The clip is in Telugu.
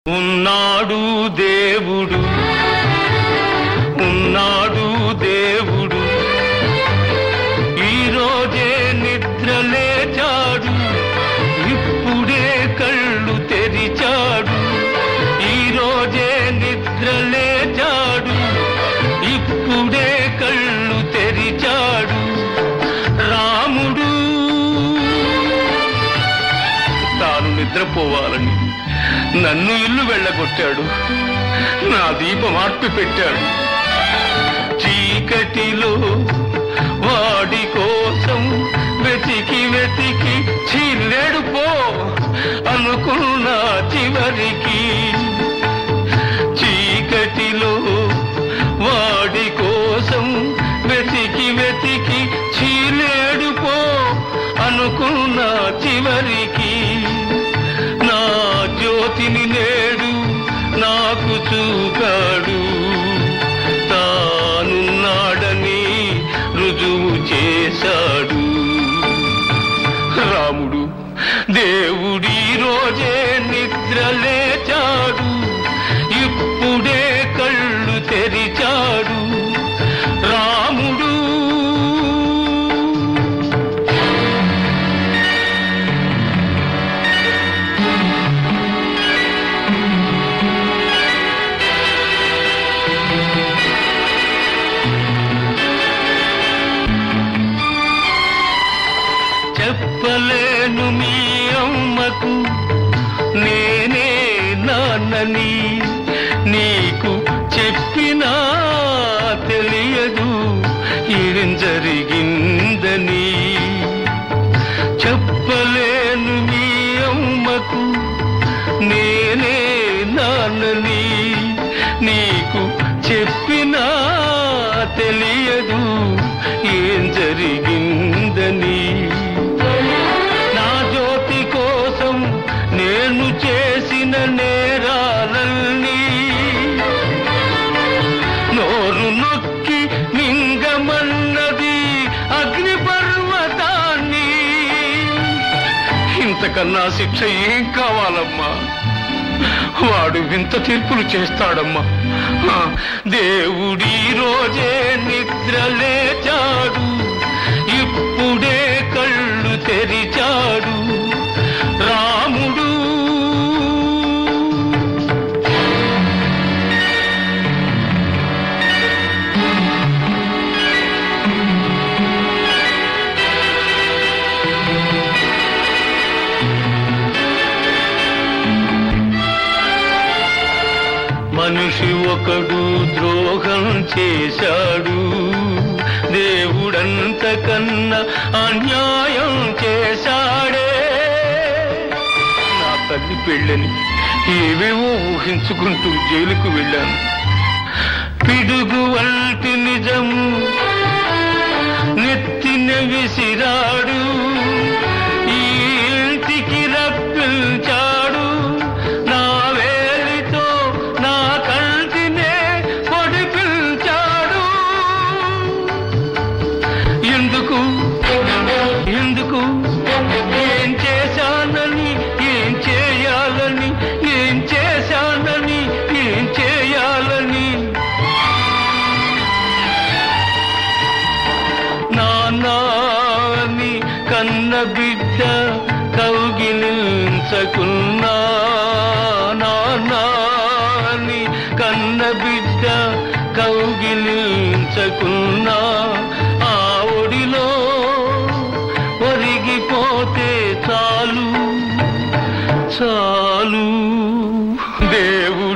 ఉన్నాడు దేవుడు ఉన్నాడు దేవుడు ఈ రోజే నిద్ర లేచాడు ఇప్పుడే కళ్ళు తెరిచాడు ఈ రోజే నిద్ర లేచాడు ఇప్పుడే కళ్ళు తెరిచాడు రాముడు తాను నిద్రపోవాలని నన్ను ఇల్లు వెళ్ళగొట్టాడు నా దీపం ఆర్పి పెట్టాడు చీకటిలో వాడి కోసం వెతికి వెతికి చీలేడు పో అనుకున్నా చివరికి చీకటిలో వాడి కోసం వెతికి వెతికి చీలేడు పో అనుకున్నా చివరికి నా జ్యోతిని నేడు నాకు చూపాడు తానున్నాడని రుజువు చేశాడు రాముడు దేవుడి రోజే నిద్ర లేచాడు ఇప్పుడే కళ్ళు తెరిచాడు రాముడు చెప్పలేను మీ అమ్మకు నేనే నాన్నని నీకు చెప్పినా తెలియదు ఏం జరిగిందని చెప్పలేను మీ అమ్మకు నేనే నాన్నని నీకు చెప్పినా తెలియదు ఏం జరిగిందని నా జ్యోతి కోసం నేను చేసిన నేరాలన్నీ నోరు నొక్కి మింగమన్నది అగ్ని పర్వతాన్ని ఇంతకన్నా శిక్ష ఏం కావాలమ్మా వాడు వింత తీర్పులు చేస్తాడమ్మా ఆ, దేవుడి రోజే నిద్ర లేచాడు ఇప్పుడే కళ్ళు తెరిచాడు రాముడు మనిషి ఒకడు ద్రోహం చేశాడు దేవుడంతకన్నా అన్యాయం చేశాడే నా తల్లి పెళ్ళని ఏవేవో ఊహించుకుంటూ జైలుకు వెళ్ళాను పిడుగు వంటి నిజము నెత్తిన విసిరాడు ఈ ఇంటికి రప్పించాడు నా వేలితో నా కంటినే పొడిపించాడు ఎందుకు ఎందుకు ఏం చేశానని ఏం చేయాలని ఏం చేశానని ఏం చేయాలని నానాని కన్న బిడ్డ కౌగిలించకున్నా నానాని కన్న బిడ్డ కౌగిలించకున్నా ఆ ఒడిలో ఒరిగిపోతే చాలు చాలు దేవు